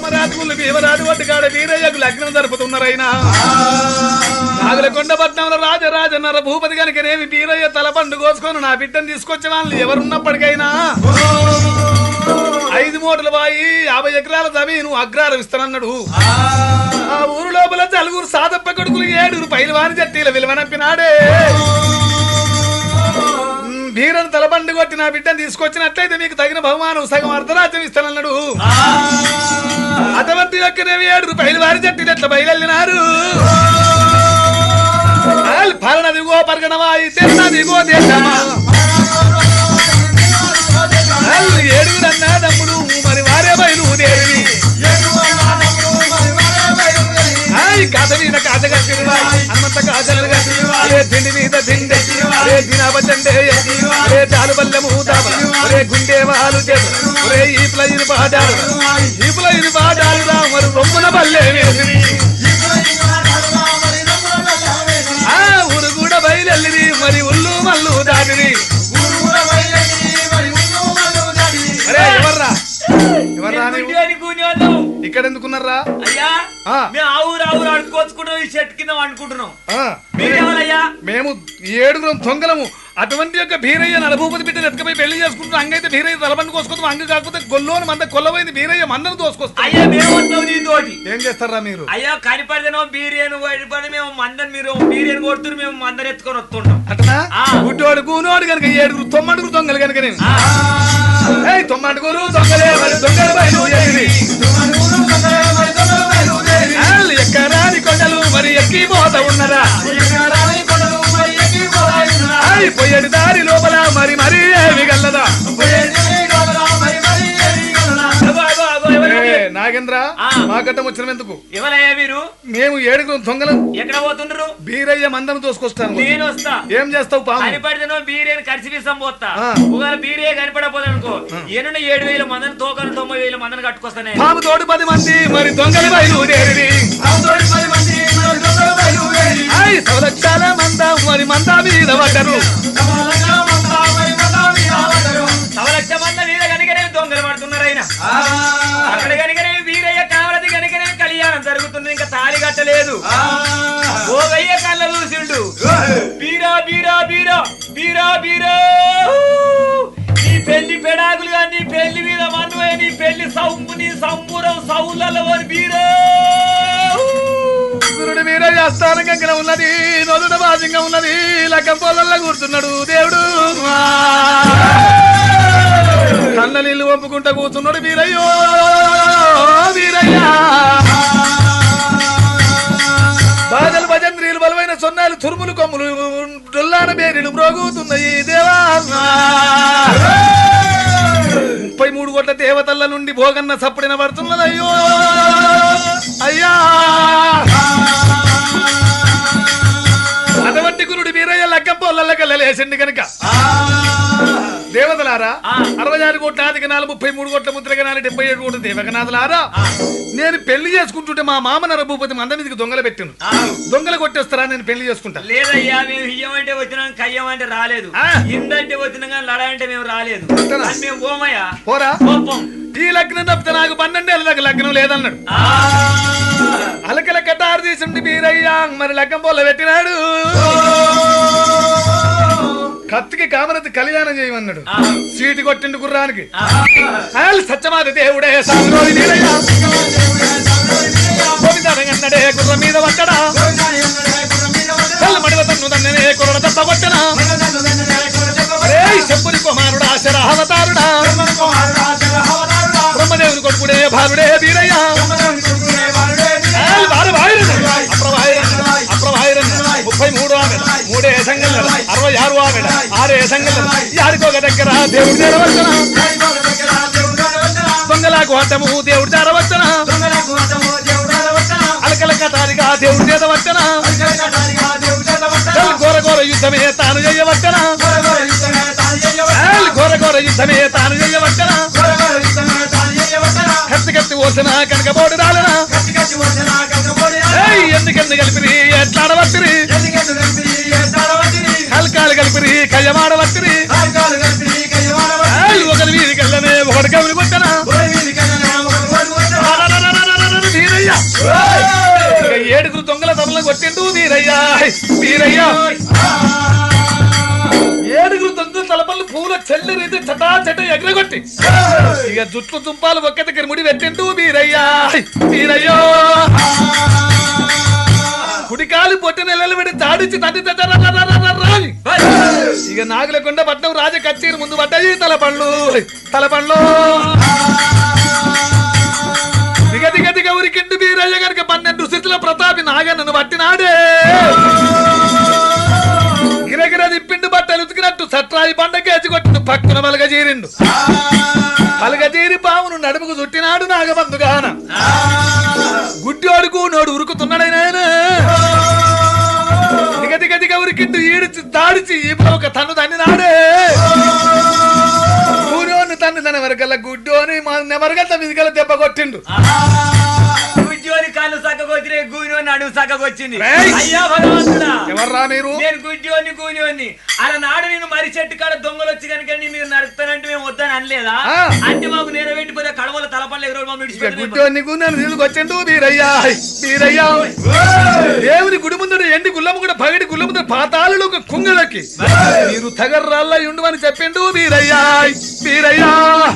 రాజుగుళ్ళు భీమరాజు వడ్డు కాడ వీరయ్యకు లగ్నం జరుపుతున్నారైనా నాగులకొండ పట్నంలో రాజరాజన్నర భూపతి కనుకనేమి వీరయ్య తల పండు కోసుకొని నా బిడ్డను తీసుకొచ్చిన వాళ్ళు ఎవరున్నప్పటికైనా ఐదు మూటల బాయి యాభై ఎకరాల జమీను అగ్రాలు ఇస్తానన్నాడు ఆ ఊరు లోపల నలుగురు సాదప్ప కొడుకులు ఏడుగురు పైలవాని జట్టీల విలువనంపినాడే ఉమ్, వీరను తలబండి కొట్టి నా బిడ్డను తీసుకొచ్చినట్లయితే మీకు తగిన బహుమానం సగం అర్ధరాజ్యం ఇస్తానన్నాడు అటువంటి యొక్కనేవి ఏడుగురు పైలవాని జట్టీలు ఎట్లా బయలుదేరినారు పరనదిగో పరగనవా తెన్నదిగో దేశమా వాళ్ళు ఏడుగురన్నా తమ్ముడు మరి వారే బయలుదేరి హాయ్ కథ మీద కథ కట్టిరువా హనుమంత కాజలు కట్టిరువా రే తిండి మీద తిండి రే దినాబతండే రే చాలు బల్లె మూతాబ రే గుండె వాళ్ళు చేతులు రే ఈపుల ఇరు పాడారు ఈపుల ఇరు పాడారు రా మరి రొమ్మున బల్లె వేసిరి ఆ ఊరు కూడా బయలుదేరి మరి ఉల్లు మల్లు దాటిరి అరే ఎవర్రా ఎవర్రా నీవు? ఇక్కడ ఎందుకున్నారా అయ్యా ఆ. మేము ఆ ఊరు ఆ ఊరు అడుకోచుకుంటాం ఈ చెట్టు కింద అనుకుంటున్నాం ఆ, మీరేమయ్యా మేము ఏడుగురం దొంగలము అటువంటి యొక్క భీరయ్య నలభూపతి బిడ్డ ఎత్తుకపోయి పెళ్లి చేసుకుంటున్నాం అంగైతే భీరయ్య తలబండి కోసుకుంటాం అంగ కాకపోతే గొల్లోని మంద కొల్లబోయింది భీరయ్య మందను దోసుకొస్తాం అయ్యా మేము వస్తాం నీతోటి ఏం చేస్తారా మీరు అయ్యా కనిపడితేనో బీరియను పడి మేము మందని మీరు బీరియన్ కొడుతున్నారు మేము మందని ఎత్తుకొని వస్తుంటాం అట్లా ఆ. గుడ్డోడు గూనోడు కనుక ఏడుగురు తొమ్మండుగురు దొంగలు కనుక నేను ఆ, ఏయ్ తొమ్మండుగురు దొంగలే మరి దొంగలు బయలుదేరి ఆల్ ఎక్కరాని కొండలు మరి ఎక్కి పోత ఉన్నరా ఆయ్ పొయ్యడి దారి లోపల మరి మరి ఏమి గల్లదా అగో, అగో, అగో, ఎవరు? ఏ, నాగేంద్ర ఆ. మా గడ్డం వచ్చిన ఎందుకు ఎవరయ్యా మీరు మేము ఏడుగురు దొంగలం ఎక్కడ పోతుండ్రు బీరయ్య మందను తోసుకొస్తాను నేను వస్తా ఏం చేస్తావు పాము కనిపడితేనో బీరియని ఖర్చు విసం పోతా ఆ. ఒకవేళ బీరే కనిపడపోతే అనుకో ఎన్నున్న ఏడు వేల మందిని తోకను తొంభై వేల మందిని కట్టుకొస్తానే పాము తోడు పది మంది మరి దొంగలు బయలుదేరి ఆయ్ సవలక్షాల మంద మరి మంద మీద పడ్డరు సవలక్ష మంది వీర కనుకనే దొంగలు పడుతున్నారు ఆయన అక్కడ కనుకనే వీరయ్య కావలది కనుకనే కళ్యాణం జరుగుతుంది ఇంకా తాళి కట్టలేదు ఓగయ్య కళ్ళ చూసిండు బీరా బీరా బీరా బీరా బీరా నీ పెళ్లి పెడాకులుగా నీ పెళ్లి మీద మన్నువే నీ పెళ్లి సౌంపు నీ సంబురం సౌలలో బీరా గురుడు వీరయ్య స్థానం కంకణ ఉన్నది నొదుట బాజంగా ఉన్నది లగ్గం పొలంలో కూర్చున్నాడు దేవుడు కళ్ళ నీళ్లు వంపుకుంటా కూర్చున్నాడు వీరయ్యో వీరయ్య బాధలు భజంత్రీలు బలమైన సొన్నాలు తురుములు కొమ్ములు డొల్లాన బేరీలు మ్రోగుతున్నాయి దేవా ముప్పై మూడు కోట్ల దేవతల నుండి భోగన్న సప్పుడిన పడుతున్నదయ్యో అయ్యా అటువంటి గురుడు వీరయ్య లగ్గం పొల్లకెళ్ళలేసింది కనుక దేవతలారా ఆ. అరవై ఆరు కోట్ల ఆదిగనాలు ముప్పై మూడు కోట్ల ముద్రగనాలు డెబ్బై ఏడు కోట్ల దేవగనాథులారా నేను పెళ్లి చేసుకుంటుంటే మా మామ నరభూపతి మంద మీదకి దొంగలు పెట్టాను దొంగలు కొట్టేస్తారా నేను పెళ్లి చేసుకుంటా లేదయ్యా మేము ఇయ్యమంటే వచ్చినాం కయ్యమంటే రాలేదు ఆ. ఇందంటే వచ్చినాం కానీ లడంటే మేము రాలేదు అంతేనా? కానీ మేము పోమయ్యా పోరా కోపం ఈ లగ్నం తప్పితే నాకు పన్నెండేళ్ళ దాకా లగ్నం లేదన్నాడు ఆ. అలకల కటారు తీసుండి వీరయ్య మరి లగ్గం పొల్ల పెట్టినాడు కత్తికి కామరతి కళ్యాణం చేయమన్నాడు ఆ. సీటు కొట్టిండు గుర్రానికి ఆ. ఆల్ సత్యమాత దేవుడే సాగులోని వీరయ్య గోవిందనగన్నడే గుర్ర మీద పట్టడా మడివ తన్ను తన్ననే కుర్ర తప్ప కొట్టనా రే చెప్పుని కుమారుడా శరావతారుడా బ్రహ్మదేవుని కొడుకుడే భారుడే వీరయ్య ఆల్ వారు వాయిరన్న, అప్రవాయిరన్న, అప్రవాయిరన్న, ముప్పై మూడు ఆమెడ మూడే సంగల్లర అరవై ఆరు ఆమెడ ఆరే సంగల్లర యారికొక దగ్గర దేవుడు చేరవచ్చన దొంగలకు అడ్డము దేవుడు చేరవచ్చన అలకల కటారిగా దేవుడు చేరవచ్చన ఘోర ఘోర యుద్ధమే తాను చేయవచ్చన ఘోర ఘోర యుద్ధమే తాను చేయవచ్చన కత్తి కత్తి ఓసిన కనకబోడు రాలనా ఏయ్, ఎందుకెందు కలిపిరి ఎట్లాడవచ్చిరి కలకాలు కలిపిరి కయ్యమాడవచ్చిరి ఏయ్, ఒకరి వీధి కళ్ళనే ఒకటి కవిని కొట్టనా తలపల్ల కొట్టిండు వీరయ్యా వీరయ్యా ఏడుగురు తొందర తలపల్లి పూల చెల్లి రీతి చటా చట ఎగరగొట్టి ఇక జుట్లు తుంపాలు ఒక్క దగ్గర ముడి పెట్టిండు వీరయ్యా వీరయ్యో కుడికాలు పొట్టి నెలలు పెట్టి తాడిచ్చి తండ్రి రాని ఇక నాగులకొండ పట్నం రాజ కచ్చేరి ముందు పడ్డాయి తలపండ్లు తలపండ్లు దిగ దిగ దిగ ఉరికిండు వీరయ్య గనుక పన్నెండు స్థితిలో ప్రతాపి నాగన్నను పట్టినాడే గిరగిర తిప్పిండు బట్టలు ఉతికినట్టు సట్రాయి బండకేసి కొట్టిండు పక్కన బలగజీరిండు బలగజీరి పావును నడుముకు చుట్టినాడు నాగబంధుగాన గుడ్డోడుకు నోడు ఉరుకుతున్నాడైనా దిగ దిగ దిగ ఉరికిండు ఈడిచి దాడిచి ఈ ఒక తన్ను తన్నినాడే కూనోని తన్ని తన వరకల్లా గుడ్డోని మా నెమరగల్ల మీదికల్లా దెబ్బ కొట్టిండు గుడ్జోని కాళ్ళు సక్కకొచ్చినాయి గూనోని అడుగు సక్కకొచ్చింది రేయ్! అయ్యా భగవంతుడా ఎవర్రా మీరు నేను గుడ్జోని గూనోని అలా నాడు నేను మరి చెట్టు కాడ దొంగలు వచ్చి కనుక నేను నరుకుతానంటే మేము వద్దని అనలేదా ఆ. అంటే మాకు నేను పెట్టిపోతే కడవల తలపల్లి ఎగురు మమ్మీ ఇక గుడ్డోని గున్నెను తీసుకొచ్చిండు వీరయ్యా వీరయ్యా దేవుని గుడి ముందర ఎండి గుల్లము కూడా పగడి గుల్ల ముందర పాతాళులు ఒక కుంగలకి మీరు తగర్రాళ్ళ ఉండమని చెప్పిండు వీరయ్యా వీరయ్యా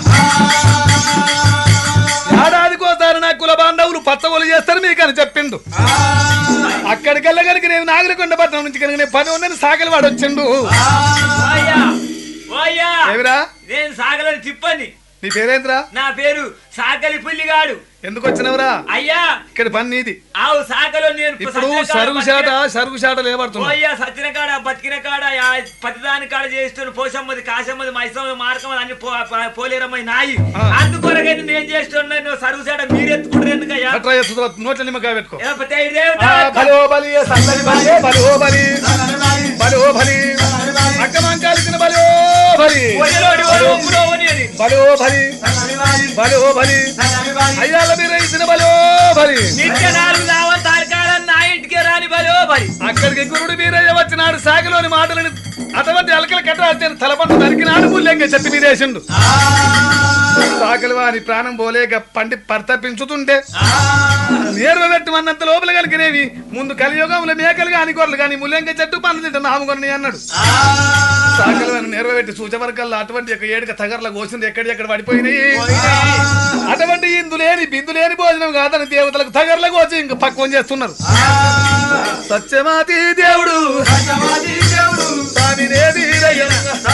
ఏడాదికోసారి నా కుల బాంధవులు పచ్చగోలు చేస్తారు మీకు అని చెప్పిండు అక్కడికెళ్ళ కనుక నేను నాగరికొండ పట్టణం నుంచి కనుక నేను పని ఉందని సాగలి వాడు వచ్చిండు ఓయ్యా ఓయ్యా ఏమిరా నేను సాగలని తిప్పని నీ పేరేంద్రా నా పేరు సాకలి పుల్లిగాడు ఎందుకు వచ్చినవరా అయ్యా ఇక్కడ పని నీది ఆవు సాకలో నేను ఇప్పుడు సత్యన కాడ సరుగు శాట బతికిన- సరుగు శాట లేబడుతున్నా ఓయ్యా సత్యన కాడ బతికిన కాడ యా పతిదాని కాడ చేస్తున్న పోషమ్మది కాశమ్మది మైసమ్మది మార్కమ్మది అన్ని పో- పో- పోలేరమ్మది నాయి ఆ. అందుకొరకైతే నేను చేస్తున్నా నువ్వు సరుగు శాట మీరు ఎత్తుకుంటారు ఎందుకయ్యా అట్లా చేస్తుందా? నోట్ల నిమ్మకాయ పెట్టుకో ఏ పతే ఈ దేవత. ఆ, బలి ఓ బలి ఏ సన్నని బలి ఏ బలి ఓ బలి బలి ఓ బలి అక్క మంకాలు ఇచ్చిన బలి ఓ బలి ఒడిలోడి ఓడి ఒప్పుడో ఓడి అని. బలి ఓ బలి బలి ఓ బలి అయ్యాల మీరు ఇచ్చిన బలి ఓ బలి నిత్య నాలుగు దావ తారకాలని నా ఇంటికి రాని బలో బలి అక్కడికి గురుడు వీరయ్య వచ్చినాడు సాగిలోని మాటలని అటువంటి అలకల కట్ట తలపంట నరికినాడు మూల్యంగా చెప్పి మీరేసిండు సాకలి వారి ప్రాణం పోలేక పండి పర్తపించుతుంటే నేర్వ పెట్టమన్నంత లోపల కలిగినవి ముందు కలియుగంలో మేకలు కాని గొర్రెలు కానీ ముల్యంగా చెట్టు పనులు తింటా నామకొని అన్నాడు సాకలి వారిని నేర్వ పెట్టి సూచవర్గల్లో అటువంటి యొక్క ఏడుక తగర్ల కోసింది ఎక్కడి ఎక్కడ పడిపోయినాయి అటువంటి ఇందు లేని బిందు లేని భోజనం కాదని దేవతలకు తగర్ల కోసి ఇంక పక్వం చేస్తున్నారు సత్యమాతి దేవుడు స్వామినే వీరయ్య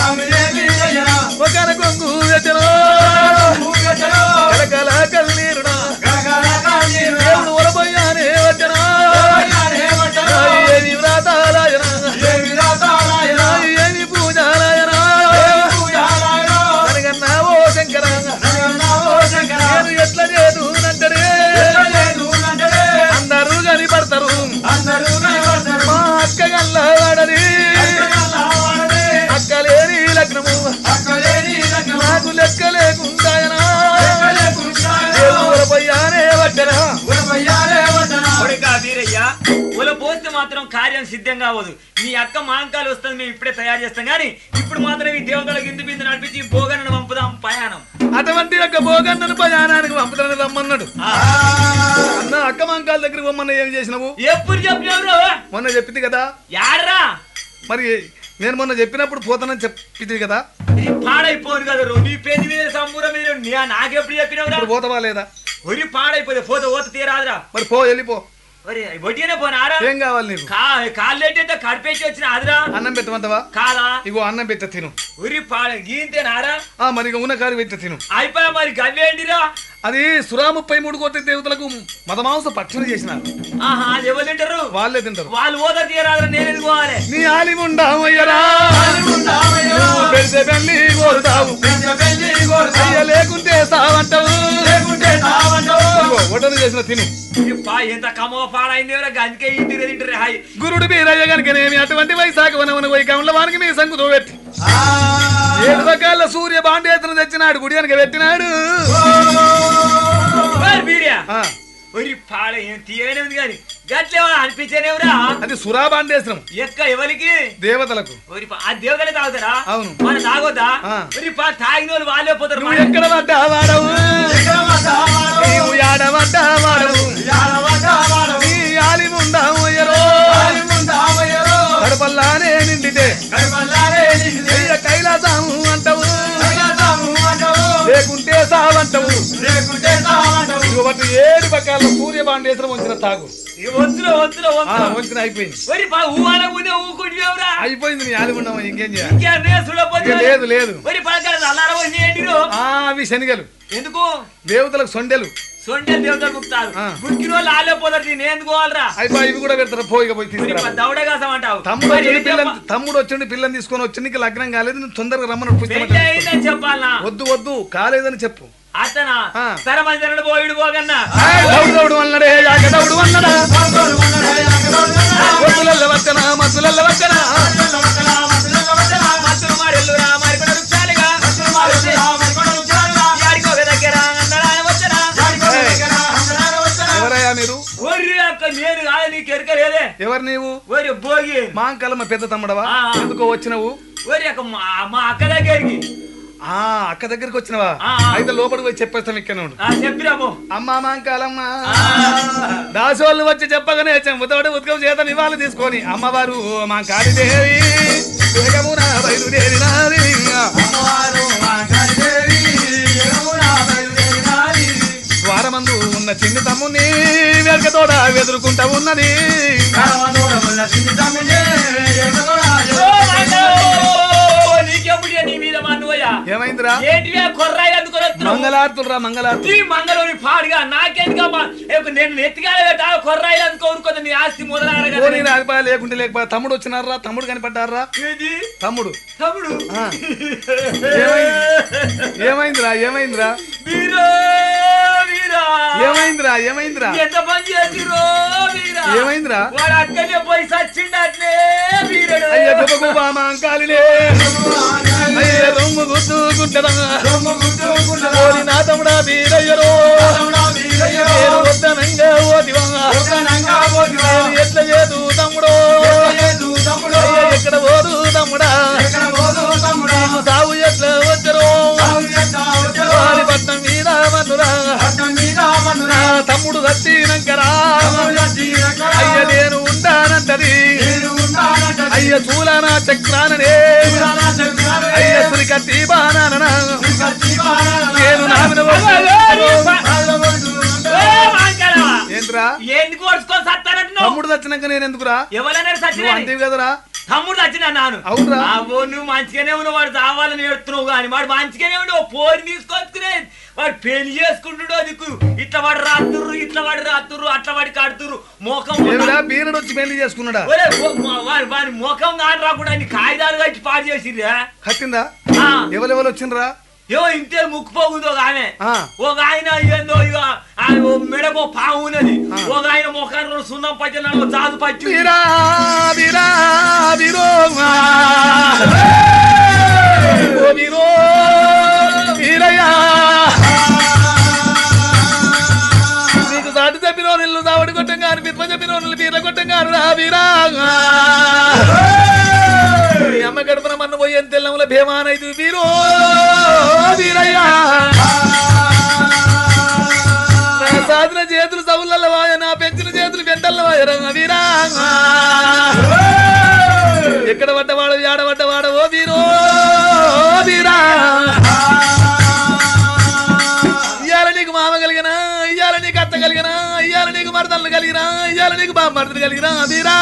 ఒకన కొంగు వెచ్చను కలకల కన్నీరునా దేవుడు ఒలబోయానే వచ్చనా ఏమి వ్రాతాలాయన ఏమి పూజాలాయన కనగన్నా ఓ శంకర నేను ఎట్లా చేదు నంటడే అందరూ కనిపడతారు మా అక్క గల్ల వాడది అక్క లేని లగ్నము నాకు లెక్క లేకుండాయనా దేవుడు పోయానే వచ్చనా కొడుకా వీరయ్య ఉల పోస్తే మాత్రం కార్యం సిద్ధం కావదు మీ అక్క మాంకాలు వస్తుంది మేము ఇప్పుడే తయారు చేస్తాం కానీ ఇప్పుడు మాత్రం ఈ దేవతలకు ఇందు బిందు నడిపించి భోగనను పంపుదాం ప్రయాణం అటువంటి యొక్క భోగన్నను ప్రయాణానికి పంపుతానని రమ్మన్నాడు అన్న అక్క మంకాల దగ్గర పొమ్మన్న ఏం చేసినావు ఎప్పుడు చెప్పినవరు మొన్న చెప్పింది కదా యాడరా మరి నేను మొన్న చెప్పినప్పుడు పోతానని చెప్పింది కదా ఇది పాడైపోను కదా రో. నీ పెళ్లి మీద సంబూరం మీద నీ- నాకెప్పుడు చెప్పినవరా ఇప్పుడు పోతావా లేదా ఒరి పాడైపోతే పోతే ఓత తీరాదురా మరి పో వెళ్ళిపో ఒరి వడ్డీనే పోనారా ఏం కావాలి నీకు కా కాళ్ళు అయితే కడిపేసి వచ్చిన ఆదిరా అన్నం పెట్టమంటావా కాదా ఇగో అన్నం పెట్ట తిను ఉరి పాడ గీంతేనారా ఆ మరి ఇక ఉన్న కారు పెట్ట తిను అయిపోయా మరి గవ్వేండిరా అది సురా ముప్పై మూడు కోట్ల దేవతలకు మదమాంస పక్షులు చేసినారు ఆహా అది ఎవరు తింటారు వాళ్ళే తింటారు వాళ్ళు ఓద తీరాదురా నేను ఎందుకు పోవాలి నీ ఆలిముండామయ్యరా నువ్వు పెడితే పెళ్లి కోరుతావు అయ్య లేకుంటే సావంటావు ఇదిగో, వడ్డన చేసిన తిను ఈ పా ఎంత కమో పాడైంది ఎవరో గంజకే ఇంటికి తింటారు హాయ్ గురుడు వీరయ్య గనుకనేమి అటువంటి వైశాఖ వనమున వైకంలో వానికి మీ సంగుతో పెట్టి ఏడు రకాల సూర్య బాండేతను తెచ్చినాడు గుడి వెనక పెట్టినాడు మరి వీర్యా ఆ, ఒరి పాడ ఏం తీయనే ఉంది కానీ గట్లే అనిపించేనేవురా అది సురా బాండేశ్వరం ఎక్క ఎవరికి దేవతలకు ఒరి పా- ఆ దేవతలే తాగుతారా అవును. మన తాగొద్దా ఆ. ఒరి పా తాగిన వాళ్ళు వాళ్ళే పోతారు నువ్వు ఎక్కడ పడ్డా వాడవు నీవు యాడ పడ్డా వాడవు నీ ఆలిముండావు ఎరో చావంటవు ఇదిగో వాటి ఏడు పక్కల సూర్య బాండేశ్వరం వంచిన తాగు ఇక వద్దులో వద్దులో ఆ, వద్దులో వంచిన అయిపోయింది మరి ఊవాల ఊదే ఊకుంటున్నావురా అయిపోయింది నీ ఆలుగుండం ఇంకేం చేయాలి ఇంకేం ఇక చూడపోతే లేదు లేదు మరి పలకాల అల్లార వచ్చి ఏంటిరో ఆ అవి శనిగలు ఎందుకు దేవతలకు సొండెలు సొంటే దేవతలు గుప్తారు ఆ. గుడికి రోజులు ఆలే పోతారు నేను ఎందుకు పోవాలరా అయిపోయి ఇవి కూడా పెడతారు పోయిగా పోయి తీసుకురా దౌడగాసం అంటావు తమ్ముడు మరి వచ్చిండు ఏం పిల్లని చెప్ప- తమ్ముడు వచ్చిండు పిల్లని తీసుకొని వచ్చి నీకు లగ్నం కాలేదు నువ్వు తొందరగా రమ్మని పెళ్లి పుస్తకం అయిందని చెప్పాలనా వద్దు వద్దు కాలేదని చెప్పు అతనా ఆ. సరే మంచి పోయిడు పోగన్నా ఏయ్, దౌడు దౌడు అన్నడే యాక దౌడు అన్నడా వద్దులల్ల వచ్చనా మద్దులల్ల వచ్చనా మత్తులు మారెల్లురా మరికొన వృక్షాలుగా యాడికో ఒక దగ్గర అన్నడా వచ్చరా ఎవరయ్యా మీరు ఒర్రి అక్క నేను కాదు నీకు ఎరకలేదే ఎవరు నీవు ఒరి భోగి మాంకలమ్మ పెద్ద తమ్ముడవా ఆ. ఎందుకో వచ్చినవు ఒరి అక్క మా మా అక్క దగ్గరికి ఆ అక్క దగ్గరికి వచ్చినవా ఆ, ఆ. అయితే లోపలికి పోయి చెప్పేస్తాం ఇక్కడ ఉండు ఆ, చెప్పిరాము అమ్మా మాంకాలమ్మ దాసోళ్ళు వచ్చి చెప్పగానే చెంబుతోటి ఉత్కం చేత నివాళి తీసుకొని అమ్మవారు మా కాళీదేవి వేగమున బయలుదేరినాది ద్వారమందు ఉన్న చిన్ని తమ్ముని వెనకతోడ వెదురుకుంటా ఉన్నది ఓ మాతో! నీకెప్పుడు నీ మీద మా నువ్వయ్యా ఏమైందిరా ఏంటివే కొర్రాయి అందుకొని వస్తున్నావు? మంగళార్తులు రా మంగళార్తులు ఈ మంగళూరి పాడుగా నాకెందుకమ్మా ఏ, నేను నెత్తిగానే పెట్టా కొర్రాయి అందుకోరుకుంది నీ ఆస్తి పోనీ మొదలడగా రాకపోయా లేకుంటే లేకపోయా తమ్ముడు వచ్చినారా తమ్ముడు కనిపడ్డారా ఏది తమ్ముడు తమ్ముడు ఆ. ఏమైంది? ఏమైందిరా ఏమైందిరా వీరో వీరా ఏమైందిరా ఏమైందిరా ఎంత పని చేసిరో వీరా ఏమైందిరా వాడు అక్కడే పోయి సచ్చిండట్లే వీరుడు అయ్య గుబగుబా మాంకాలిలే అయ్య రొమ్ము గుద్దుకుంటదా ఓరి నా తమ్ముడా వీరయ్యరో నేను వద్దనంగా ఓదివా నేను ఎట్ల చేదు తమ్ముడో అయ్య ఎక్కడ పోదు తమ్ముడా నీకు సాగు ఎట్లా వచ్చరో వారి పట్నం మీద మన్నురా నా తమ్ముడు సచ్చినంకరా అయ్య నేను ఉంటానంటది అయ్య చూలనా చక్రాననే అయ్య సురికత్తి బానాననా నేను నామిన ఓ మాంకరా! ఏంట్రా ఎందుకు ఓడ్చుకొని సత్తానంటు నువ్వు? తమ్ముడు చచ్చినాక నేను ఎందుకురా ఎవరన్నారు నువ్వు సచ్చినని? అంతేవి కదరా తమ్ముడు వచ్చినా నాను అవునురా. అవో నువ్వు మంచిగానే ఉన్నావు వాడు చావాలని ఏడుతున్నావు కానీ వాడు మంచిగానే ఉండవు పోరి తీసుకొచ్చుకునే వాడు పెళ్లి చేసుకుంటుడో దిక్కు ఇట్లా వాడు రాత్తుర్రు ఇట్లా వాడు రాత్తుర్రు అట్లా వాడి కడుతుర్రు మోకం ఏమిరా బీరడు వచ్చి పెళ్లి చేసుకున్నాడా ఒరే, ఓ, మా- వాడి వాడి ముఖం కాని రాకుండా అన్ని కాగితాలు కట్టి పాడు చేసిర్రా కట్టిందా ఆ, ఎవరెవరు వచ్చిండ్రా ఏవో ఇంతే ముక్కుపోకుందో ఒక ఆమె ఆ. ఒక ఆయన ఏందో ఇక ఆ ఓ మెడకో పాము ఉన్నది ఒక ఆయన ముఖాన్ని సున్నం పట్టిన జాదు పట్టి బీరా బీరా బీరో ఓ బీరో బీరయ్యా నీకు సాటి చెప్పిన నిల్లు సావడి కొట్టం గారు బిర్మ చెప్పిన నిల్లు బీర్ల కొట్టం గారు రా బీరా మీ అమ్మ గడపన మన్న పోయి ఎంత తెల్లముల భీమానైతు బీరో బీరయ్యా నా సాధన చేతులు సవుల వాయ నా పెంచిన చేతులు వెంటల్ల వాయ రంగ వీరా ఎక్కడ పడ్డవాడు ఆడబడ్డవాడ ఓ వీరో వీరా ఇయ్యాల నీకు మామ కలిగినా ఇయ్యాల నీకు అత్త కలిగినా ఇయ్యాల నీకు మరదలు కలిగినా ఇయ్యాల నీకు బామ్మర్దలు కలిగినా వీరా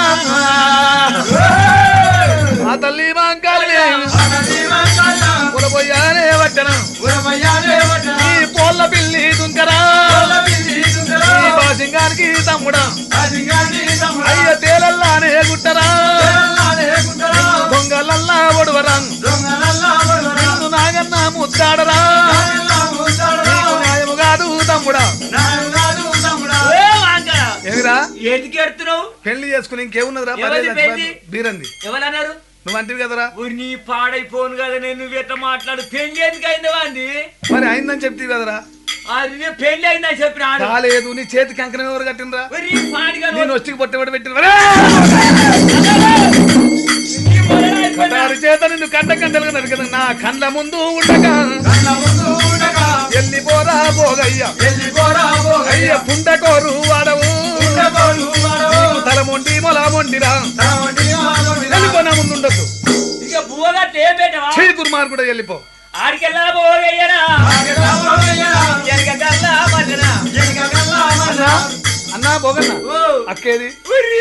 ఆ తల్లి మాంకాలనే పొలపోయానే వట్టన ఈ పోల్ల పిల్లి దుంకరా ఈ బాసింగానికి తమ్ముడా అయ్య తేలల్లానే గుట్టరా దొంగలల్లా ఒడవరా నిన్ను నాగన్న ముద్దాడరా నీకు న్యాయము కాదు తమ్ముడా ఏ వాంకర, ఏమిరా ఎందుకు ఎడుతున్నావు పెళ్లి చేసుకుని ఇంకేమున్నదిరా ఎవరిది పెళ్లి? బీరంది ఎవరన్నారు నువ్వు అంటివి కదరా ఊరి నీ పాడైపోను కదా నేను నువ్వు ఎట్లా మాట్లాడు పెళ్లి ఎందుకు అయిందా అంది మరి అయిందని చెప్తీవి కదరా అది నేను పెళ్లి అయిందని చెప్పిన ఆడు. కాలేదు నీ చేతికి అంకణం ఎవరు కట్టినరా ఊరి నీ పాడిగా నేను నువ్వు- వచ్చి పొట్టబడి పెట్టిన నీ మొదలు అయిపోయినా. వారి చేత నిన్ను కంట కంటలుగా నరికదు నా కండ్ల ముందు ఉండగా ఎల్లిపోరా పోగయ్య అయ్య పుండకోరు వాడవు నీకు తల మొండి మొల మొండిరా వెళ్ళిపో నా ముందు ఉండొద్దు ఇక బువ్వగట్ల ఏం పెట్టవా చీ దుర్మార్గుడు వెళ్ళిపో ఆడికెళ్ళా పోగయ్యరా గల్లా మల్లన అన్నా అన్నా పోగన్న ఓ అక్కేది ఉరి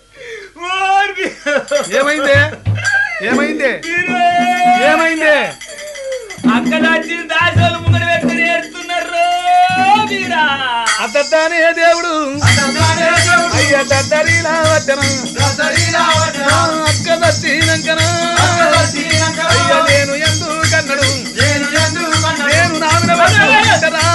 ఓరి ఏమైందే ఏమైందే ఏమైందే అక్క దాచిన దాసోలు ముంగడు పెట్టుకుని ఏడుతున్నారు వీరా అద్దనే దేవుడు అయ్య దద్దరిలా వద్దన అక్క దచ్చినంకన అయ్య నేను ఎందుకన్నడు నేను నామిన పట్టుకుంటరా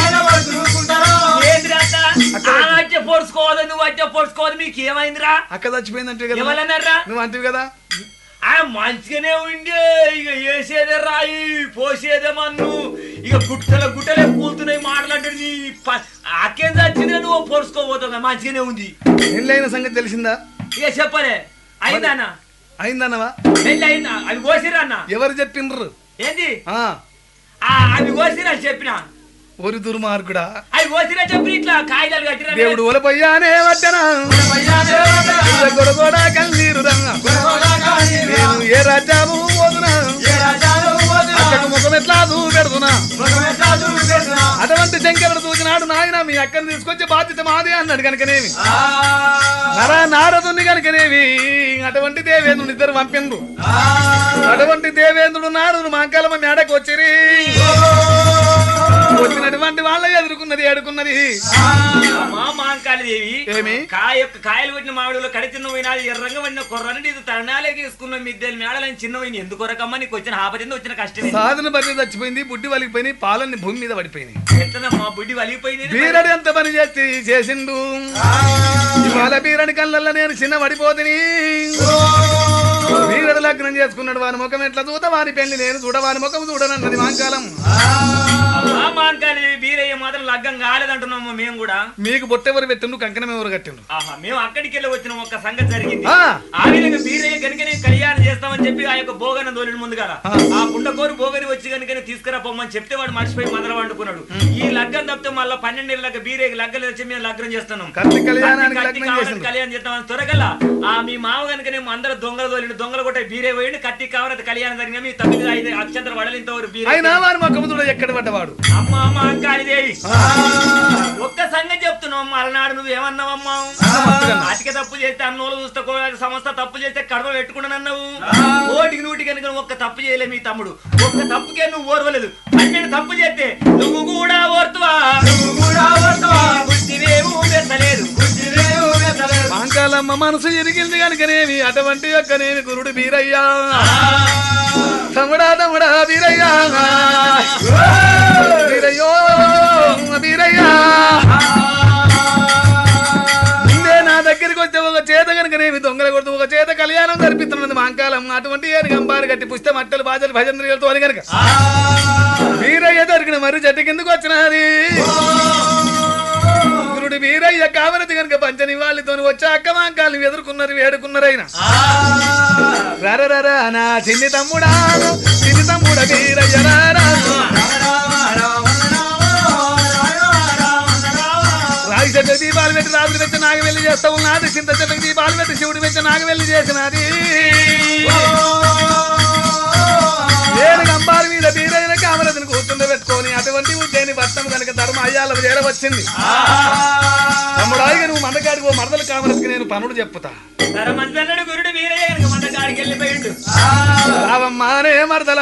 ఏందిరా అక్క? ఆ వచ్చే పొడుచుకోవాలి నువ్వు వచ్చే పొడుచుకోవాలి మీకు ఏమైందిరా అక్క చచ్చిపోయిందంటే కదా ఏమన్నారా నువ్వు అంటివి కదా ఆ మంచిగానే ఉండే ఇక వేసేదే రాయి పోసేదే మన్ను ఇక గుట్టల గుట్టలే కూలుతున్నాయి మాట్లాడి నీ ప- అక్కేం చచ్చిందే నువ్వు పొడుచుకోబోతావు కదా, మంచిగానే ఉంది పెళ్ళైన సంగతి తెలిసిందా ఇక చెప్పలే అయిందన్న అయిందన్నవా పెళ్ళి అయిందా అవి కోసిరా అన్న ఎవరు చెప్పిండ్రు ఏంది ఆ ఆ, అవి కోసిరా చెప్పిన ఒరి దుర్మార్గుడా అవి కోసిరా చెప్పిన ఇట్లా కాగితాలు కట్టిరా దేవుడు ఒలపయ్యానే వద్దన గొడగొడ కన్నీరు నేను ఏ రాజ్యాము పోదునా అక్కకు ముఖం ఎట్లా పెడుతున్నా అటువంటి శంకరుడు చూసినాడు నాయన మీ అక్కని తీసుకొచ్చే బాధ్యత మాది అన్నాడు కనుకనేమి నర నారదుని కనుకనేమి అటువంటి దేవేంద్రుని ఇద్దరు పంపిండ్రు అటువంటి దేవేంద్రుడు నారదుడు మాంకాలమ్మ మేడకు వచ్చిరి వచ్చినటువంటి వాళ్ళ ఎదుర్కొన్నది ఎడుకున్నది మా మాంకాళి దేవి ఏమి కాయ యొక్క కాయలు కొట్టిన మామిడిలో కడి చిన్న పోయినా ఎర్రంగా పడిన కొర్రని ఇది తరణాలే తీసుకున్న మిద్దెలు మేడలని చిన్న పోయిన ఎందుకు కొరకమ్మ నీకు వచ్చిన ఆపతింద వచ్చిన కష్టమే సాధన బట్టి చచ్చిపోయింది బుడ్డి వలిగిపోయినాయి పాలన్నీ భూమి మీద పడిపోయినాయి ఎత్తనమ్మా బుడ్డి వలిగిపోయింది బీరడు ఎంత పని చేసి చేసిండు ఇవాళ బీరడి కళ్ళల్లో నేను చిన్న పడిపోతుని బీరడు లగ్నం చేసుకున్నాడు వాని ముఖం ఎట్లా చూత వాని పెళ్లి నేను చూడ వాని ముఖం చూడనన్నది మాంకాలం మా మాంకాళి దేవి బీరయ్య మాత్రం లగ్గం కాలేదంటున్నాము మేము కూడా మీకు బొట్టెవరు పెట్టిండు కంకణం ఎవరు కట్టిండు ఆహా మేము అక్కడికి వెళ్ళి వచ్చిన ఒక సంగతి జరిగింది ఆ. ఆ విధంగా బీరయ్య కనుకనే కళ్యాణం చేస్తామని చెప్పి ఆ యొక్క భోగన దోలిని ముందు కదా ఆ. ఆ పుండకోరు భోగని వచ్చి కనుకనే తీసుకురా పొమ్మని చెప్తే వాడు మర్చిపోయి మొదలు వండుకున్నాడు ఈ లగ్గం తప్పితే మళ్ళీ పన్నెండు లగ్గ బీరయ్య లగ్గలు వచ్చి మేము లగ్నం చేస్తున్నాం కత్తి కళ్యాణానికి కత్తి లగ్నం కావాలని చేసిండు కళ్యాణం చేస్తామని త్వరగల ఆ మీ మామ కనుకనేమో అందరూ దొంగలు తోలిండు దొంగలు కొట్టే బీరే పోయిండు కత్తి కావాలని కళ్యాణం జరిగిన మీ తొమ్మిది ఐదు అక్షంతర వడలింతవరకు బీరే అయినా వాని ముఖం చూడ ఎక్కడ పడ్డవాడు అమ్మ అమ్మ అంకాళిదేవి ఒక్క సంగతి చెప్తున్నావు అలనాడు నువ్వు ఏమన్నావమ్మా అతిక తప్పు చేస్తే అన్నోళ్ళు చూస్తే కూడా సంస్థ తప్పు చేస్తే కడవ పెట్టుకున్నానన్నావు ఓటికి నూటికి కనుక ఒక్క తప్పు చేయలే మీ తమ్ముడు ఒక్క తప్పుకే నువ్వు ఓర్వలేదు పన్నెండు తప్పు చేస్తే నువ్వు కూడా ఓర్తువా బుద్ధివేమూ పెట్టలేదు మాంకాలమ్మ మనసు ఎరిగింది కనుకనేమి అటువంటి యొక్కనేమి గురుడు బీరయ్యా తమ్ముడా తమ్ముడా బీరయ్యా బీరయ్యో బీరయ్యా ముందే నా దగ్గరికి వచ్చే ఒక చేత కనుకనేమి దొంగల కొడుతూ ఒక చేత కళ్యాణం జరిపిస్తున్నది మాంకాలం అటువంటి ఏను గంబారు కట్టి పుస్తే మట్టలు బాజలు భజంద్రియాలతో అని కనుక వీరయ్య దొరికిన మరి చెట్టు కిందకు వచ్చినది గురుడు వీరయ్య కావలది కనుక పంచని వాళ్ళతో వచ్చి అక్క మాంకాలు ఎదుర్కొన్నారు వేడుకున్నారు ఆయన రరరర నా చిన్ని తమ్ముడా చిన్ని తమ్ముడ వీరయ్య రారా రాగి చెట్టు దీపాలు పెట్టి రాత్రి పెట్టి నాగవెల్లి చేస్తా ఉన్నది చింత చెట్టుకి దీపాలు పెట్టి శివుడు పెట్టి నాగవెల్లి చేసినది నేను గంబారి మీద బీరైన కామరతిని కూర్చుండ పెట్టుకొని అటువంటి ఉద్యని భర్తం కనుక ధర్మ అయ్యాల చేరవచ్చింది తమ్ముడాయిగా నువ్వు మందకాడికి ఓ మరదలు కామరతికి నేను పనుడు చెప్పుతా సరే మంచి అన్నాడు గురుడు వీరయ్య కనుక మన కాడికి వెళ్ళిపోయిండు రావమ్మానే మరదల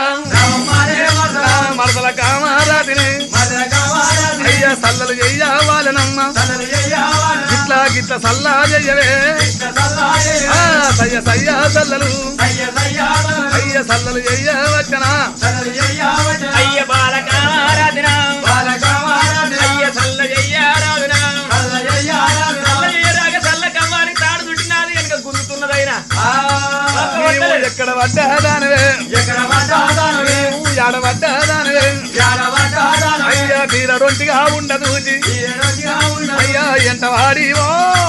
మరదల కామారాతిని అయ్యా సల్లలు చెయ్యావాలనమ్మ గిట్లా గిట్ల సల్లా చెయ్యవే ఆ, సయ్య సయ్య సల్లలు అయ్య సల్లలు చెయ్యవచ్చనా అయ్య బాలకారాధన అయ్య సల్ల జయ్యారాధన సల్ల జయ్యరాగ సల్ల కమ్మాని తాడు చుట్టినాది కనుక గుర్తున్నదైనా నీవు ఎక్కడ పడ్డాదానవే నువ్వు ఎడ పడ్డాదానవే అయ్యా తీర రొంటిగా ఉండదు అయ్యా ఎంత వాడివో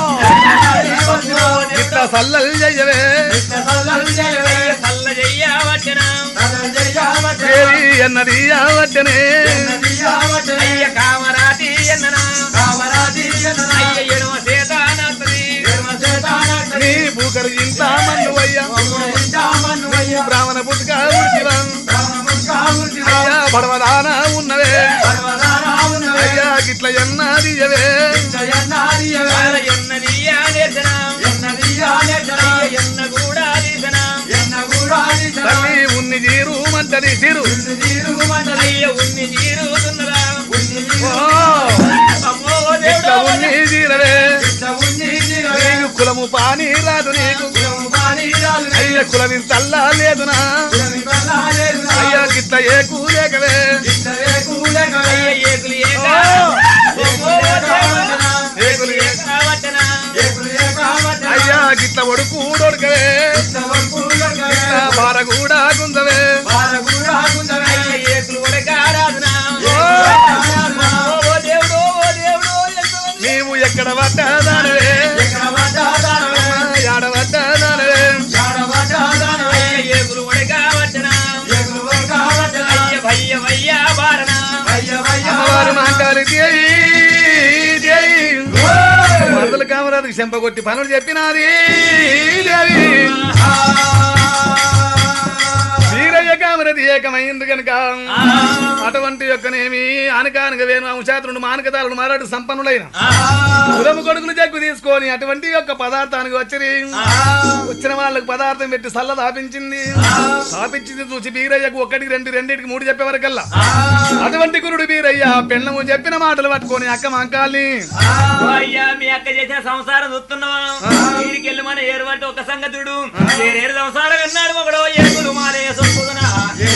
ఇట్లా సల్లలు చెయ్యవే అయ్య సల్ల జయ్యావచన ఏది ఎన్నది యావచ్చనే అయ్య కామరాతి ఎన్ననా అయ్య ఎడమ సేతానాత్రి నీ బూకరు ఇంత మన్ను అయ్యా బ్రాహ్మణ పుట్టుక ఉడిచివా అయ్యా పడవదాన ఉన్నవే అయ్యా గిట్ల ఎన్నది ఇయ్యవే వాళ్ళ ఎన్నది ఆదేశన అయ్య ఎన్న కూడా ఆదేశన తల్లి ఉన్ని జీరు మంటది సిరు అయ్య ఉన్ని తీరుతున్నదా ఓ, అమ్మో గిట్ల దేవుడా ఉన్ని జీరవే నీకు కులము పాని రాదు నీకు అయ్య కులమి తల్లా లేదునా అయ్య గిట్ల ఏ కూలేకవే అయ్య ఏకులు ఏక ఓ, అమ్మో దేవుడా ఏకులు ఏక. కావచ్చనా అయ్యా గిట్ల ఒడుకు ఒడకవే గిట్ల బార కూడా గుందవే అయ్య ఏకులు ఉడకారాధన ఓ, ఓ దేవుడు ఓ దేవుడు ఎంతమంది నీవు ఎక్కడ పడ్డాదానవే యాడ పడ్డాదానవే అయ్య ఏకులు ఉడకావచ్చనా అయ్య భయ్య భయ్య బారన అమ్మవారు మాంకాలి దేవి దేవి మందుల కామరాజుకి చెంపగొట్టి పనులు చెప్పినాది దేవి వీరయ్య కామరది ఏకమైంది కనుక అటువంటి యొక్కనేమి ఆనకానక వేణు అంశాత్రుడు మానకదారుడు మారాడు సంపన్నులైన కులము కొడుకులు జగ్గు తీసుకొని అటువంటి యొక్క పదార్థానికి వచ్చి వచ్చిన వాళ్ళకి పదార్థం పెట్టి సల్ల దాపించింది దాపించింది చూసి బీరయ్యకు ఒకటికి రెండు రెండింటికి మూడు చెప్పే వరకల్లా అటువంటి గురుడు బీరయ్య పెళ్ళము చెప్పిన మాటలు పట్టుకొని అక్క మంకాల్ని ఓ అయ్యా మీ అక్క చేసిన సంసారం చూస్తున్నావా వీడికి వెళ్ళి మన ఏరువంటే ఒక సంగతుడు ఏరేరు సంసారం విన్నాడు ఒకడో ఏకులు మారే సొప్పుదునా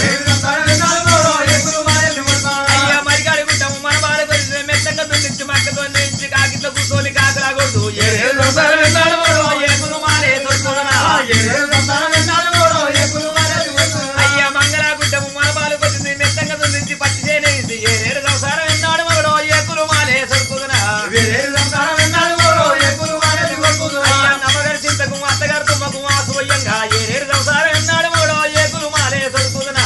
అయ్యా మరిగాడి గుడ్డము మన బాల గురించి మెత్తంగా దున్నించి మక్కతో నుంచి కాకిట్లో కూర్చొని కాకలాగొద్దు ఏరేరు సంసారం విన్నాడు ఒకడో ఏకులు మారే సొప్పుదునా అయ్యా మంగళ గుడ్డము మన బాల గురించి మెత్తంగా దున్నించి పచ్చి చేనేసి ఏరేరు సంసారం విన్నాడు ఒకడో ఏకులు మారే సొప్పుదునా అయ్యా నమ్మగారి చింతకు అత్తగారు తుమ్మకు ఆసువయ్యంగా ఏరేరు సంసారం విన్నాడు ఒకడో ఏకులు మారే సొప్పుదునా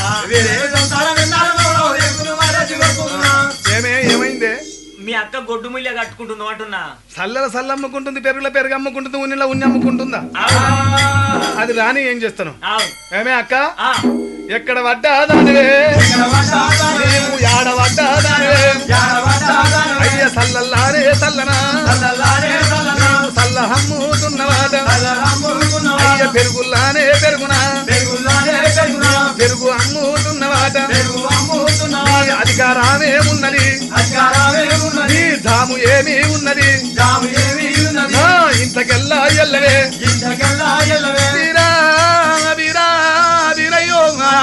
ఏమే ఏమైందే మీ అక్క గొడ్డు ముళ్ళ కట్టుకుంటుందో అంటున్నా సల్లల సల్ల అమ్ముకుంటుంది పెరుగుల పెరుగు అమ్ముకుంటుంది ఉన్నిలా ఉన్ని అమ్ముకుంటుందా అది రాని ఏం చేస్తాను ఆవు. ఏమే అక్క ఆ. ఎక్కడ పడ్డా దానివే నీవు యాడ పడ్డా దానివే అయ్య సల్లల్లారే సల్లనా నీవు సల్ల హమ్ముతున్నవాట అయ్య పెరుగుల్లానే పెరుగునా పెరుగు అమ్ముతున్నవాట నీ అధికారమే ఉన్నది నీ ధాము ఏమీ ఉన్నది నా ఇంతకెల్లా ఎల్లవే వీరా వీరా వీరయ్యో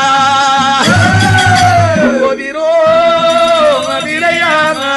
ఓ వీరో వీరయ్యా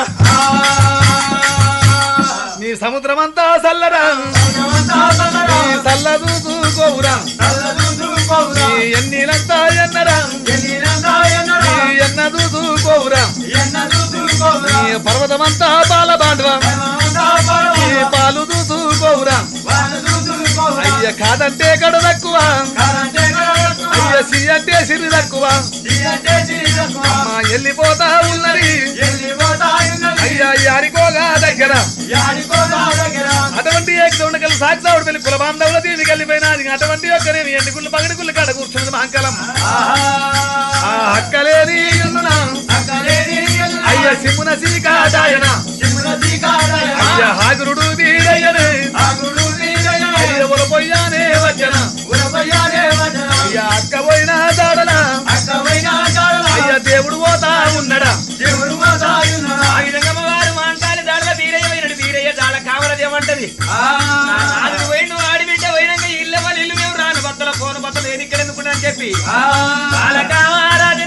నీ సముద్రమంతా సల్లరా నీ సల్ల చూసుకోవురా నీ ఎన్నీలంతా ఎన్నరా నీ ఎన్న చూసుకోవురా నీ పర్వతమంతా పాల బాండవా నీ పాలు చూసుకోవురా అయ్య కాదంటే కడ తక్కువ అయ్య సి అంటే సిరి తక్కువ అమ్మా వెళ్ళిపోతా ఉన్నది అయ్యా యారికోగా దగ్గర అటువంటి ఉండకలు సాక్షావుడు పెళ్లి కుల బాంధవుల దీనికి వెళ్ళిపోయినది అటువంటి యొక్క నేను ఎండుకుళ్ళు పగడికుళ్ళు కాడ కూర్చున్నది మహంకాలం ఆ అక్కలేని ఇల్లునా అయ్య సిమ్మున సీకాదాయన అయ్య హాజరుడు వీరయ్యనే అయ్య ఉలపోయ్యానే వచ్చన అయ్య అక్క పోయిన దాడన అయ్య దేవుడు పోతా ఉన్నడా ఆ విధంగా వారు మాంటాలి దాడల వీరయ్య పోయినడు వీరయ్య దాడ కావలదేమంటది నాలుగు పోయిండు ఆడి బిడ్డ పోయినాక ఇల్లు వాళ్ళ ఇల్లు మేము రాను బత్తల ఫోన్ బత్తలు ఎన్నికలు ఎందుకు అని చెప్పి బాలకామారాధన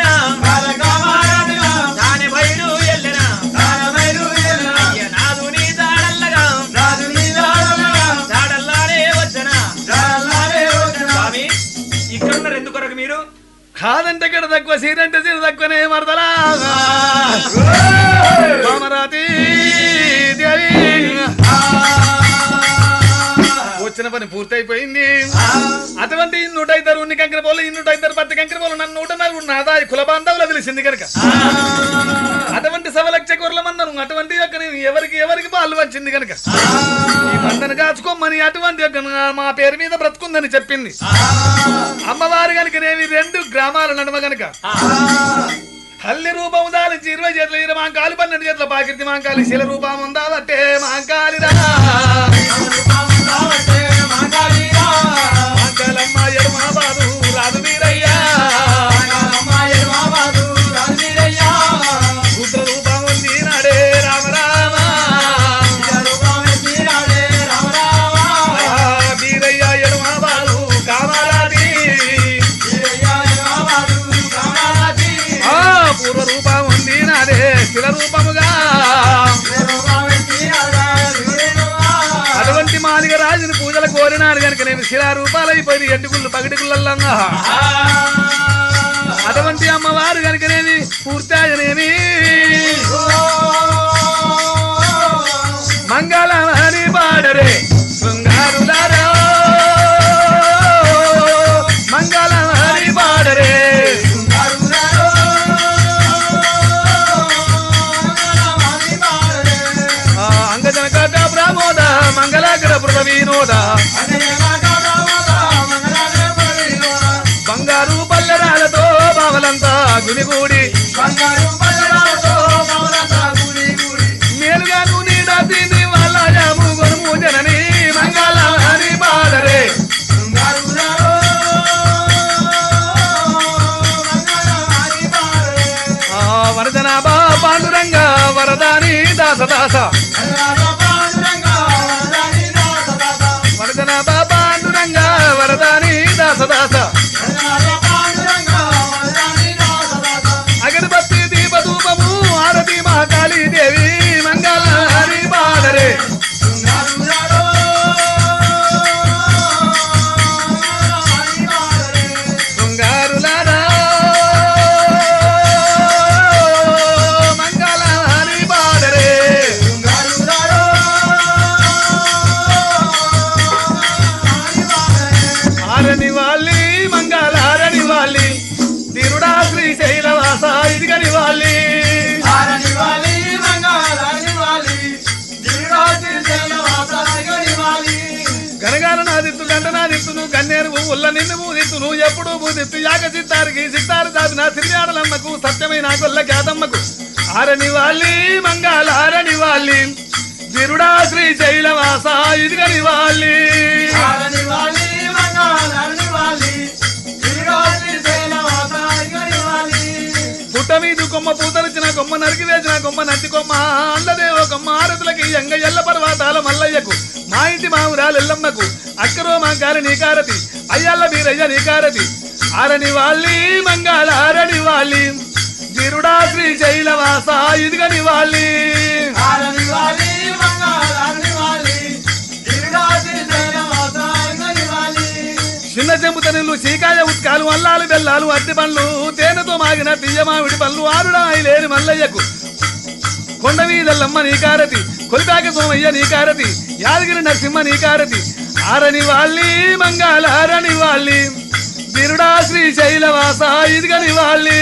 దాని బయలు ఎల్లెన అయ్య నాదు నీ దాడల్లగా దాడల్లానే వచ్చన స్వామి ఇక్కడ ఉన్నారు ఎందుకొరకు మీరు కాదంటే ఇక్కడ తక్కువ సీరంటే సీర తక్కువనే మరదలా కామరాతి దేవి వచ్చిన పని పూర్తయిపోయింది అటువంటి నూట ఇద్దరు ఉన్ని కంకర పోలు ఈ నూట ఇద్దరు పత్తి కంకర పోలు నన్ను నూట నలుగురు నాదా కుల బాంధవులు తెలిసింది కనుక అటువంటి సవలక్ష కూరల మందను అటువంటి యొక్క నేను ఎవరికి ఎవరికి పాలు వచ్చింది కనుక ఈ మందను కాచుకోమని అటువంటి యొక్క నా- మా పేరు మీద బ్రతుకుందని చెప్పింది అమ్మవారు కనుక నేవి రెండు గ్రామాల నడుమ గనుక తల్లి రూపం దాలించి ఇరవై చేతుల ఇరవై మాంకాలు పన్నెండు చేతుల పాకిర్తి మాంకాలి శిల రూపం ఉందాలంటే మాంకాలిరా మాంకాలమ్మ ఎడమ బాదు రాదు వీరయ్యా రుద్ర రూపం ఉంది నాడే రామ రామ ఆ, వీరయ్య ఎడమ బాదు కామరాజీ ఆ పూర్వ రూపం ఉంది నాదే శిల రూపముగా అటువంటి మాదిగ రాజుని పూజలు కోరినాడు కనుక నేను శిలా రూపాలైపోయింది ఎంటుకుళ్ళు పగిటికుళ్ళల్లంగా అటువంటి అమ్మవారు కనుకనేమి పూర్తాయనేమి మంగళమని పాడరే శృంగారులారా మంగళమని పాడరే ఆ, అంగజనకాట ప్రమోద మంగళాకర పృథ వినోద బంగారు పల్లెరాలతో బావలంతా గునిగూడి మేలుగా నీడా తిని వాళ్ళ జాము గొనుము జనని మంగళమని పాడరే ఆ, వరదన బా పాండురంగ వరదాని దాస దాస వరదన బా పాండురంగ వరదాని దాస దాస అగరబత్తి దీప ధూపము ఆరతి మహాకాళీ దేవి మంగళ హరి పాడరే శృంగారులారా మంగళ హరి పాడరే ఆరని వాళ్ళి మంగళ హరణి వాళ్ళి తిరుడా శ్రీశైలవాస ఇదిగని వాళ్ళి గనగాన నాదిత్తు గంట నాదిత్తును గన్నేరు పువ్వుల్ల నిన్ను పూదిత్తును ఎప్పుడు పూదిత్తు యాగ సిద్ధారికి సిద్ధారు దాపిన సిరియాడలమ్మకు సత్యమైన గొల్ల ఖ్యాతమ్మకు ఆరని వాళ్ళి మంగళ ఆరని వాళ్ళి తిరుడా శ్రీశైలవాస ఇదిగని వాళ్ళి పుట్ట మీద కొమ్మ పూతరిచిన కొమ్మ నరికి వేసిన కొమ్మ నత్తి కొమ్మ అల్లదేవో కొమ్మ ఆరతులకి ఎంగ ఎల్ల పర్వతాల మల్లయ్యకు మా ఇంటి మావురాలు ఎల్లమ్మకు అక్కరో మాంకారి నీకారతి అయ్యల్ల వీరయ్య నీకారతి ఆరని వాళ్ళి మంగళ ఆరని వాళ్ళి గిరుడా శ్రీశైలవాస ఇదిగని వాళ్ళి చిన్న చెంబుత నీళ్ళు చీకాయ ఉత్కాలు అల్లాలు బెల్లాలు అద్దె పండ్లు తేనెతో మాగిన తీయ మామిడి పళ్ళు ఆరుడా లేని మల్లయ్యకు కొండ మీదల్లమ్మ నీకారతి కొలిపాక సోమయ్య నీకారతి యాదగిరి నరసింహ నీకారతి ఆరని వాళ్ళి మంగళ ఆరని వాళ్ళి గిరుడా శ్రీశైలవాస ఇదిగని వాళ్ళి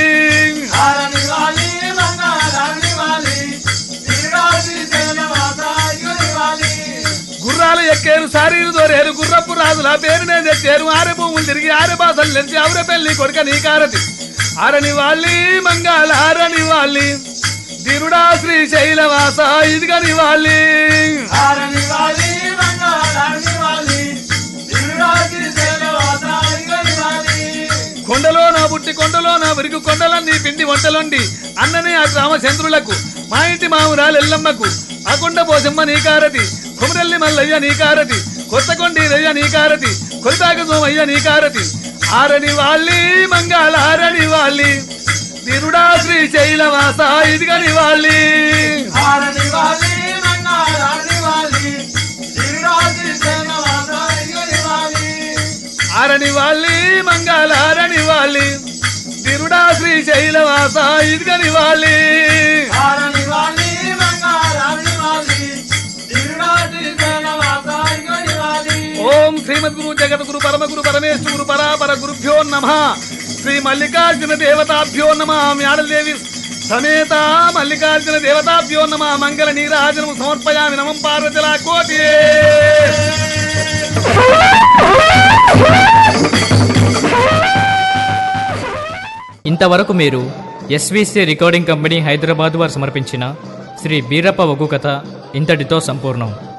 గుర్రాలు ఎక్కేరు సారీలు దోరేరు గుర్రపు రాజుల పేరునే తెచ్చారు ఆరె భూములు తిరిగి ఆరె బాసలు నెలిచి ఆవిర పెళ్లి కొడుక నీకారతి ఆరని వాళ్ళి మంగళ ఆరని వాళ్ళి దిరుడా శ్రీశైలవాస ఇదిగని వాళ్ళి కొండలో నా బుట్టి కొండలో నా విరుగు కొండలన్నీ పిండి వంటలుండి అన్ననే ఆ రామచంద్రులకు మా ఇంటి మామురాలు ఎల్లమ్మకు ఆ కొండ పోసమ్మ నీకారతి కుమరల్లి మల్లయ్య నీకారతి కొత్త కొండీరయ్య నీకారతి కొలితాక సోమయ్య నీకారతి ఆరని వాళ్ళి మంగళ ఆరని వాళ్ళి తిరుడా శ్రీశైలవాస ఇదిగని వాళ్ళి ఆరని వాళ్ళి మంగళ ఆరని వాళ్ళి తిరుడా శ్రీశైలవాస ఇదిగని వాళ్ళి ఓం శ్రీమద్ గురు జగద్గురు పరమగురు పరమేశ్వర గురు పరాపర గురుభ్యో నమ శ్రీ మల్లికార్జున దేవతాభ్యో నమ మ్యాడదేవి సమేత మల్లికార్జున దేవతాభ్యో నమ మంగళ నీరాజనం సమర్పయామి నమం పార్వతిలా కోటి ఇంతవరకు మీరు ఎస్విసి రికార్డింగ్ కంపెనీ హైదరాబాద్ వారు సమర్పించిన శ్రీ బీరప్ప ఒగ్గు కథ ఇంతటితో సంపూర్ణం